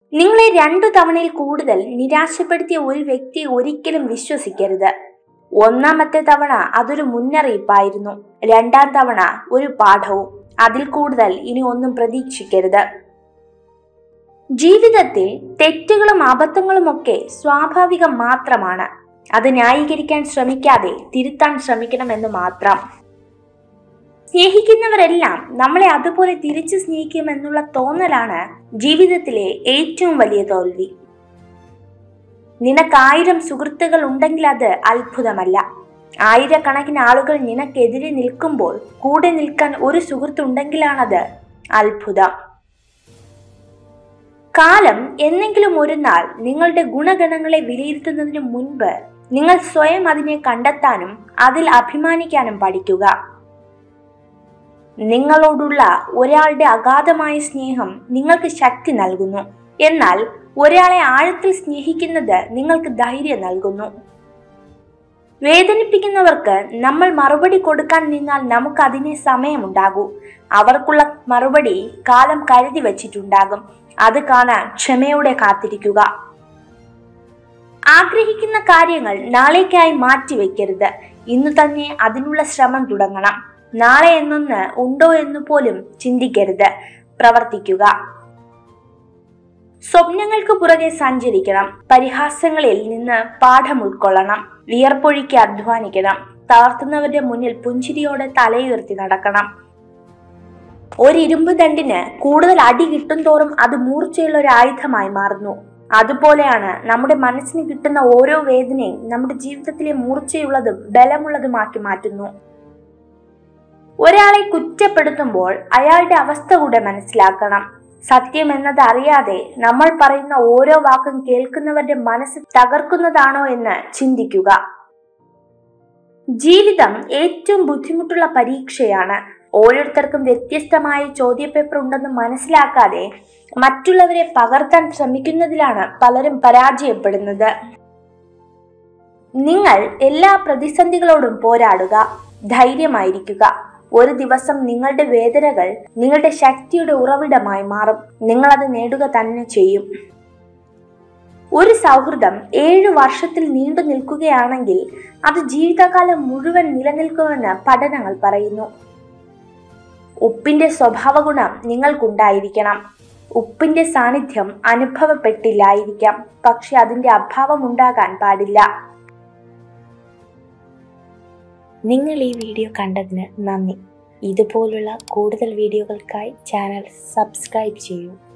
നിങ്ങളെ രണ്ടു തവണയിൽ കൂടുതൽ നിരാശപ്പെടുത്തിയ ഒരു വ്യക്തിയെ ഒരിക്കലും വിശ്വസിക്കരുത് ഒന്നാമത്തെ തവണ അതൊരു മുന്നറിയിപ്പായിരുന്നു രണ്ടാം തവണ ഒരു പാഠവും അതിൽ കൂടുതൽ ഇനി ഒന്നും പ്രതീക്ഷിക്കരുത് ജീവിതത്തിൽ തെറ്റുകളും അബദ്ധങ്ങളും ഒക്കെ സ്വാഭാവികം മാത്രമാണ് അത് ന്യായീകരിക്കാൻ ശ്രമിക്കാതെ തിരുത്താൻ ശ്രമിക്കണമെന്ന് മാത്രം സ്നേഹിക്കുന്നവരെല്ലാം നമ്മളെ അതുപോലെ തിരിച്ചു സ്നേഹിക്കുമെന്നുള്ള തോന്നലാണ് ജീവിതത്തിലെ ഏറ്റവും വലിയ തോൽവി നിനക്കായിരം സുഹൃത്തുക്കൾ ഉണ്ടെങ്കിൽ അത് അത്ഭുതമല്ല ആയിരക്കണക്കിന് ആളുകൾ നിനക്കെതിരെ നിൽക്കുമ്പോൾ കൂടെ നിൽക്കാൻ ഒരു സുഹൃത്തുണ്ടെങ്കിലാണത് അത്ഭുതം കാലം എന്നെങ്കിലും ഒരു നാൾ നിങ്ങളുടെ ഗുണഗണങ്ങളെ വിലയിരുത്തുന്നതിന് മുൻപ് നിങ്ങൾ സ്വയം അതിനെ കണ്ടെത്താനും അതിൽ അഭിമാനിക്കാനും പഠിക്കുക നിങ്ങളോടുള്ള ഒരാളുടെ അഗാധമായ സ്നേഹം നിങ്ങൾക്ക് ശക്തി നൽകുന്നു എന്നാൽ ഒരാളെ ആഴത്തിൽ സ്നേഹിക്കുന്നത് നിങ്ങൾക്ക് ധൈര്യം നൽകുന്നു വേദനിപ്പിക്കുന്നവർക്ക് നമ്മൾ മറുപടി കൊടുക്കാൻ നിന്നാൽ നമുക്ക് അതിനെ സമയമുണ്ടാകൂ അവർക്കുള്ള മറുപടി കാലം കരുതി വച്ചിട്ടുണ്ടാകും അത് കാണാൻ ക്ഷമയോടെ കാത്തിരിക്കുക ആഗ്രഹിക്കുന്ന കാര്യങ്ങൾ നാളേക്കായി മാറ്റിവെക്കരുത് ഇന്നു തന്നെ അതിനുള്ള ശ്രമം തുടങ്ങണം നാളെ എന്നൊന്ന് ഉണ്ടോ എന്ന് പോലും ചിന്തിക്കരുത് പ്രവർത്തിക്കുക സ്വപ്നങ്ങൾക്ക് പുറകെ സഞ്ചരിക്കണം പരിഹാസങ്ങളിൽ നിന്ന് പാഠം ഉൾക്കൊള്ളണം വിയർപ്പൊഴുക്കി അധ്വാനിക്കണം തളർത്തുന്നവരുടെ മുന്നിൽ പുഞ്ചിരിയോടെ തലയുയർത്തി നടക്കണം ഒരു ഇരുമ്പ് ദണ്ടിന് കൂടുതൽ അടി കിട്ടും തോറും അത് മൂർച്ചയുള്ള ഒരു ആയുധമായി മാറുന്നു അതുപോലെയാണ് നമ്മുടെ മനസ്സിന് കിട്ടുന്ന ഓരോ വേദനയും നമ്മുടെ ജീവിതത്തിലെ മൂർച്ചയുള്ളതും ബലമുള്ളതുമാക്കി മാറ്റുന്നു ഒരാളെ കുറ്റപ്പെടുത്തുമ്പോൾ അയാളുടെ അവസ്ഥ കൂടെ മനസ്സിലാക്കണം സത്യം എന്നത് അറിയാതെ നമ്മൾ പറയുന്ന ഓരോ വാക്കും കേൾക്കുന്നവരുടെ മനസ്സ് തകർക്കുന്നതാണോ എന്ന് ചിന്തിക്കുക ജീവിതം ഏറ്റവും ബുദ്ധിമുട്ടുള്ള പരീക്ഷയാണ് ഓരോരുത്തർക്കും വ്യത്യസ്തമായ ചോദ്യപേപ്പർ ഉണ്ടെന്ന് മനസ്സിലാക്കാതെ മറ്റുള്ളവരെ പകർത്താൻ ശ്രമിക്കുന്നതിലാണ് പലരും പരാജയപ്പെടുന്നത് നിങ്ങൾ എല്ലാ പ്രതിസന്ധികളോടും പോരാടുക ധൈര്യമായിരിക്കുക ഒരു ദിവസം നിങ്ങളുടെ വേദനകൾ നിങ്ങളുടെ ശക്തിയുടെ ഉറവിടമായി മാറും നിങ്ങളത് നേടുക തന്നെ ചെയ്യും ഒരു സൗഹൃദം ഏഴു വർഷത്തിൽ നീണ്ടു നിൽക്കുകയാണെങ്കിൽ അത് ജീവിതകാലം മുഴുവൻ നിലനിൽക്കുമെന്ന് പഠനങ്ങൾ പറയുന്നു ഉപ്പിന്റെ സ്വഭാവ ഗുണം നിങ്ങൾക്കുണ്ടായിരിക്കണം ഉപ്പിന്റെ സാന്നിധ്യം അനുഭവപ്പെട്ടില്ലായിരിക്കാം പക്ഷെ അതിന്റെ അഭാവം ഉണ്ടാകാൻ പാടില്ല നിങ്ങൾ ഈ വീഡിയോ കണ്ടതിന് നന്ദി ഇതുപോലുള്ള കൂടുതൽ വീഡിയോകൾക്കായി ചാനൽ സബ്സ്ക്രൈബ് ചെയ്യൂ